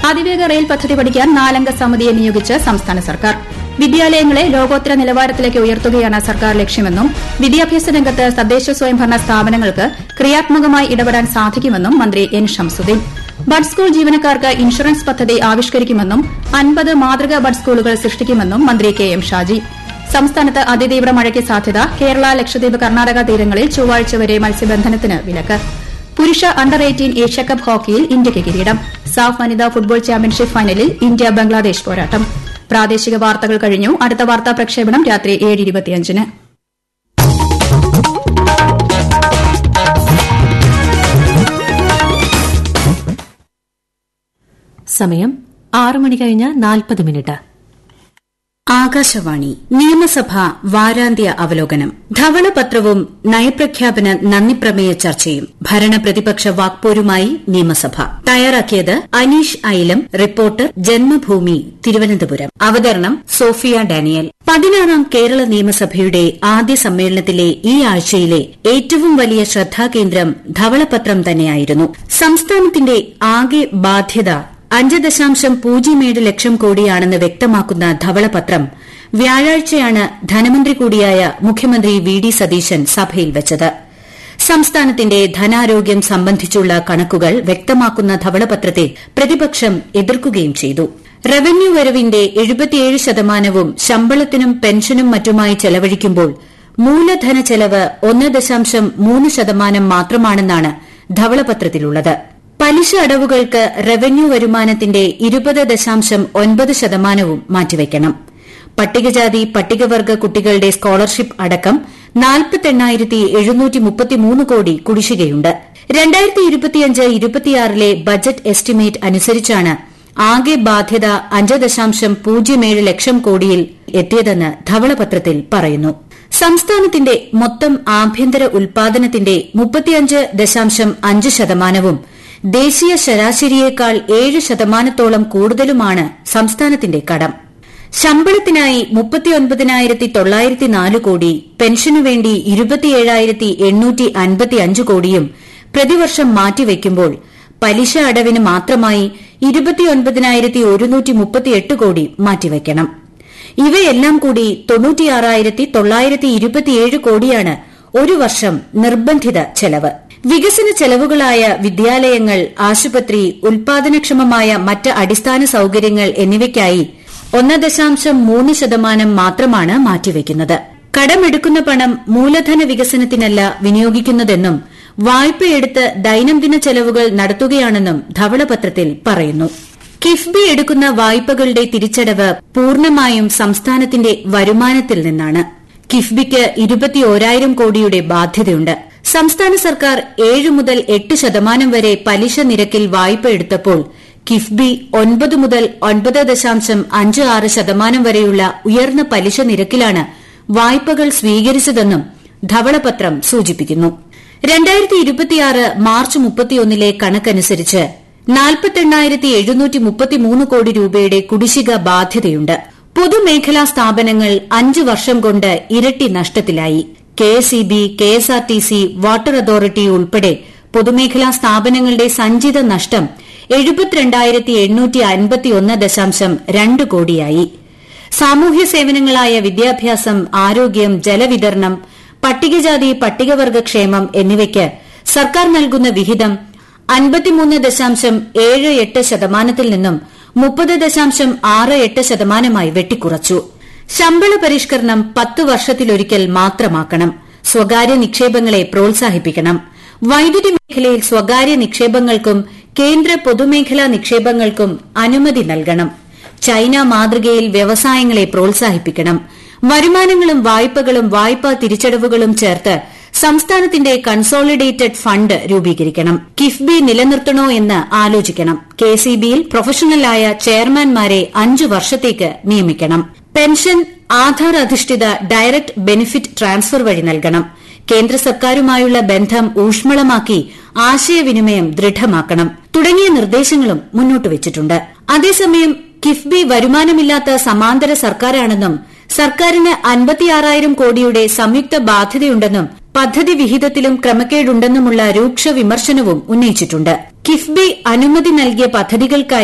അതിവേഗ റെയിൽ പദ്ധതി പഠിക്കാൻ നാലംഗ സമിതിയെ നിയോഗിച്ച് സംസ്ഥാന സർക്കാർ വിദ്യാലയങ്ങളെ ലോകോത്തര നിലവാരത്തിലേക്ക് ഉയർത്തുകയാണ് സർക്കാർ ലക്ഷ്യമെന്നും വിദ്യാഭ്യാസ രംഗത്ത് തദ്ദേശ സ്വയംഭരണ സ്ഥാപനങ്ങൾക്ക് ക്രിയാത്മകമായി ഇടപെടാൻ സാധിക്കുമെന്നും മന്ത്രി എൻ ഷംസുദ്ദീൻ ബഡ് സ്കൂൾ ജീവനക്കാർക്ക് ഇൻഷുറൻസ് പദ്ധതി ആവിഷ്കരിക്കുമെന്നും അൻപത് മാതൃകാ ബഡ് സ്കൂളുകൾ സൃഷ്ടിക്കുമെന്നും മന്ത്രി കെ എം ഷാജി സംസ്ഥാനത്ത് അതിതീവ്ര മഴയ്ക്ക് സാധ്യത കേരള ലക്ഷദ്വീപ് കർണാടക തീരങ്ങളിൽ ചൊവ്വാഴ്ച വരെ മത്സ്യബന്ധനത്തിന് വിലക്ക് പുരുഷ അണ്ടർ എയ്റ്റീൻ ഏഷ്യാകപ്പ് ഹോക്കിയിൽ ഇന്ത്യയ്ക്ക് കിരീടം സാഫ് വനിതാ ഫുട്ബോൾ ചാമ്പ്യൻഷിപ്പ് ഫൈനലിൽ ഇന്ത്യ ബംഗ്ലാദേശ് പോരാട്ടം പ്രാദേശിക വാർത്തകൾ കഴിഞ്ഞു അടുത്ത വാർത്താ പ്രക്ഷേപണം രാത്രി ഏഴ് ഇരുപത്തിയഞ്ചിന് സമയം ആറു മണി കഴിഞ്ഞ് നാൽപ്പത് മിനിറ്റ് ആകാശവാണി നിയമസഭ വാരാന്ത്യ അവലോകനം ധവളപത്രവും നയപ്രഖ്യാപന നന്ദിപ്രമേയ ചർച്ചയും ഭരണപ്രതിപക്ഷ വാക്പോരുമായി നിയമസഭ തയ്യാറാക്കിയത് അനീഷ് ഐലം റിപ്പോർട്ടർ ജന്മഭൂമി തിരുവനന്തപുരം അവതരണം സോഫിയ ഡാനിയൽ പതിനാറാം കേരള നിയമസഭയുടെ ആദ്യ സമ്മേളനത്തിലെ ഈ ആഴ്ചയിലെ ഏറ്റവും വലിയ ശ്രദ്ധാകേന്ദ്രം ധവളപത്രം തന്നെയായിരുന്നു സംസ്ഥാനത്തിന്റെ ആകെ ബാധ്യത അഞ്ച് ദശാംശം പൂജ്യം ഏഴ് ലക്ഷം കോടിയാണെന്ന് വ്യക്തമാക്കുന്ന ധവളപത്രം വ്യാഴാഴ്ചയാണ് ധനമന്ത്രി കൂടിയായ മുഖ്യമന്ത്രി വി ഡി സതീശൻ സഭയിൽ വച്ചത് സംസ്ഥാനത്തിന്റെ ധനാരോഗ്യം സംബന്ധിച്ചുള്ള കണക്കുകൾ വ്യക്തമാക്കുന്ന ധവളപത്രത്തെ പ്രതിപക്ഷം എതിർക്കുകയും ചെയ്തു റവന്യൂ വരവിന്റെ എഴുപത്തിയേഴ് ശതമാനവും ശമ്പളത്തിനും പെൻഷനും മറ്റുമായി ചെലവഴിക്കുമ്പോൾ മൂലധന ചെലവ് ഒന്ന് ദശാംശം മൂന്ന് ശതമാനം മാത്രമാണെന്നാണ് ധവളപത്രത്തിലുള്ളത് പലിശ അടവുകൾക്ക് റവന്യൂ വരുമാനത്തിന്റെ ഇരുപത് ദശാംശം ഒൻപത് ശതമാനവും മാറ്റിവയ്ക്കണം പട്ടികജാതി പട്ടികവർഗ കുട്ടികളുടെ സ്കോളർഷിപ്പ് അടക്കം നാൽപ്പത്തെണ്ണായിരത്തി എഴുന്നൂറ്റി മുപ്പത്തിമൂന്ന് കോടി കുടിശ്ശികയുണ്ട് രണ്ടായിരത്തി ഇരുപത്തിയഞ്ച് ഇരുപത്തിയാറിലെ ബജറ്റ് എസ്റ്റിമേറ്റ് അനുസരിച്ചാണ് ആകെ ബാധ്യത അഞ്ച് ദശാംശം പൂജ്യം ഏഴ് ലക്ഷം കോടിയിൽ എത്തിയതെന്ന് ധവളപത്രത്തിൽ പറയുന്നു സംസ്ഥാനത്തിന്റെ മൊത്തം ആഭ്യന്തര ഉൽപാദനത്തിന്റെ മുപ്പത്തിയഞ്ച് ദശാംശം അഞ്ച് ശതമാനവും ദേശീയ ശരാശരിയേക്കാൾ ഏഴ് ശതമാനത്തോളം കൂടുതലുമാണ് സംസ്ഥാനത്തിന്റെ കടം ശമ്പളത്തിനായി മുപ്പത്തിയൊൻപതിനായിരത്തി തൊള്ളായിരത്തി നാല് കോടി പെൻഷനുവേണ്ടി ഇരുപത്തിയേഴായിരത്തി എണ്ണൂറ്റി അൻപത്തിയഞ്ച് കോടിയും പ്രതിവർഷം മാറ്റിവെക്കുമ്പോൾ പലിശ അടവിന് മാത്രമായി ഇരുപത്തിയൊൻപതിനായിരത്തി ഒരുന്നൂറ്റി മുപ്പത്തിയെട്ട് കോടി മാറ്റിവെക്കണം ഇവയെല്ലാം കൂടി തൊണ്ണൂറ്റിയാറായിരത്തി തൊള്ളായിരത്തി ഇരുപത്തിയേഴ് കോടിയാണ് ഒരു വർഷം നിർബന്ധിത ചെലവ് വികസന ചെലവുകളായ വിദ്യാലയങ്ങൾ ആശുപത്രി ഉൽപാദനക്ഷമമായ മറ്റ് അടിസ്ഥാന സൌകര്യങ്ങൾ എന്നിവയ്ക്കായി ഒന്ന് ദശാംശം മൂന്ന് ശതമാനം മാത്രമാണ് മാറ്റിവെക്കുന്നത് കടമെടുക്കുന്ന പണം മൂലധന വികസനത്തിനല്ല വിനിയോഗിക്കുന്നതെന്നും വായ്പയെടുത്ത് ദൈനംദിന ചെലവുകൾ നടത്തുകയാണെന്നും ധവളപത്രത്തിൽ പറയുന്നു കിഫ്ബി എടുക്കുന്ന വായ്പകളുടെ തിരിച്ചടവ് പൂർണ്ണമായും സംസ്ഥാനത്തിന്റെ വരുമാനത്തിൽ നിന്നാണ് കിഫ്ബിക്ക് ഇരുപത്തിയോരായിരം കോടിയുടെ ബാധ്യതയുണ്ട് സംസ്ഥാന സർക്കാർ ഏഴ് മുതൽ എട്ട് ശതമാനം വരെ പലിശ നിരക്കിൽ വായ്പ എടുത്തപ്പോൾ കിഫ്ബി ഒൻപത് മുതൽ ഒൻപത് ദശാംശം അഞ്ച് ആറ് ശതമാനം വരെയുള്ള ഉയർന്ന പലിശ നിരക്കിലാണ് വായ്പകൾ സ്വീകരിച്ചതെന്നും ധവളപത്രം സൂചിപ്പിക്കുന്നു രണ്ടായിരത്തി ഇരുപത്തിയാറ് മാർച്ച് മുപ്പത്തിയൊന്നിലെ കണക്കനുസരിച്ച് നാൽപ്പത്തെണ്ണായിരത്തി എഴുന്നൂറ്റി മുപ്പത്തിമൂന്ന് കോടി രൂപയുടെ കുടിശ്ശിക ബാധ്യതയുണ്ട് പൊതുമേഖലാ സ്ഥാപനങ്ങൾ അഞ്ച് വർഷം കൊണ്ട് ഇരട്ടി നഷ്ടത്തിലായി K S E B K S R T C water authority ഉൾപ്പെടെ പൊതുമേഖലാ സ്ഥാപനങ്ങളുടെ സഞ്ചിത നഷ്ടം എഴുപത്തിരണ്ടായിരത്തി എണ്ണൂറ്റി അൻപത്തിയൊന്ന് ദശാംശം രണ്ട് കോടിയായി സാമൂഹ്യ സേവനങ്ങളായ വിദ്യാഭ്യാസം ആരോഗ്യം ജലവിതരണം പട്ടികജാതി പട്ടികവർഗ ക്ഷേമം എന്നിവയ്ക്ക് സർക്കാർ നൽകുന്ന വിഹിതം അൻപത്തിമൂന്ന് ദശാംശം ഏഴ് എട്ട് ശതമാനത്തിൽ നിന്നും മുപ്പത് ദശാംശം ആറ് എട്ട് ശതമാനമായി വെട്ടിക്കുറച്ചു ശമ്പള പരിഷ്കരണം പത്ത് വർഷത്തിലൊരിക്കൽ മാത്രമാക്കണം സ്വകാര്യ നിക്ഷേപങ്ങളെ പ്രോത്സാഹിപ്പിക്കണം വൈദ്യുതി മേഖലയിൽ സ്വകാര്യ നിക്ഷേപങ്ങൾക്കും കേന്ദ്ര പൊതുമേഖലാ നിക്ഷേപങ്ങൾക്കും അനുമതി നൽകണം ചൈന മാതൃകയിൽ വ്യവസായങ്ങളെ പ്രോത്സാഹിപ്പിക്കണം വരുമാനങ്ങളും വായ്പകളും വായ്പാ തിരിച്ചടവുകളും ചേർത്ത് സംസ്ഥാനത്തിന്റെ കൺസോളിഡേറ്റഡ് ഫണ്ട് രൂപീകരിക്കണം കിഫ്ബി നിലനിർത്തണോ എന്ന് ആലോചിക്കണം കെസിബിയിൽ പ്രൊഫഷണലായ ചെയർമാൻമാരെ അഞ്ചു വർഷത്തേക്ക് നിയമിക്കണം പെൻഷൻ ആധാർ അധിഷ്ഠിത ഡയറക്ട് ബെനിഫിറ്റ് ട്രാൻസ്ഫർ വഴി നൽകണം കേന്ദ്ര സർക്കാരുമായുള്ള ബന്ധം ഊഷ്മളമാക്കി ആശയവിനിമയം ദൃഢമാക്കണം തുടങ്ങിയ നിർദ്ദേശങ്ങളും മുന്നോട്ട് വച്ചിട്ടുണ്ട് അതേസമയം കിഫ്ബി വരുമാനമില്ലാത്ത സമാന്തര സർക്കാരാണെന്നും സർക്കാരിന് അൻപത്തിയാറായിരം കോടിയുടെ സംയുക്ത ബാധ്യതയുണ്ടെന്നും പദ്ധതി വിഹിതത്തിലും ക്രമക്കേടുണ്ടെന്നുമുള്ള രൂക്ഷ വിമർശനവും ഉന്നയിച്ചിട്ടുണ്ട് കിഫ്ബി അനുമതി നൽകിയ പദ്ധതികൾക്കായി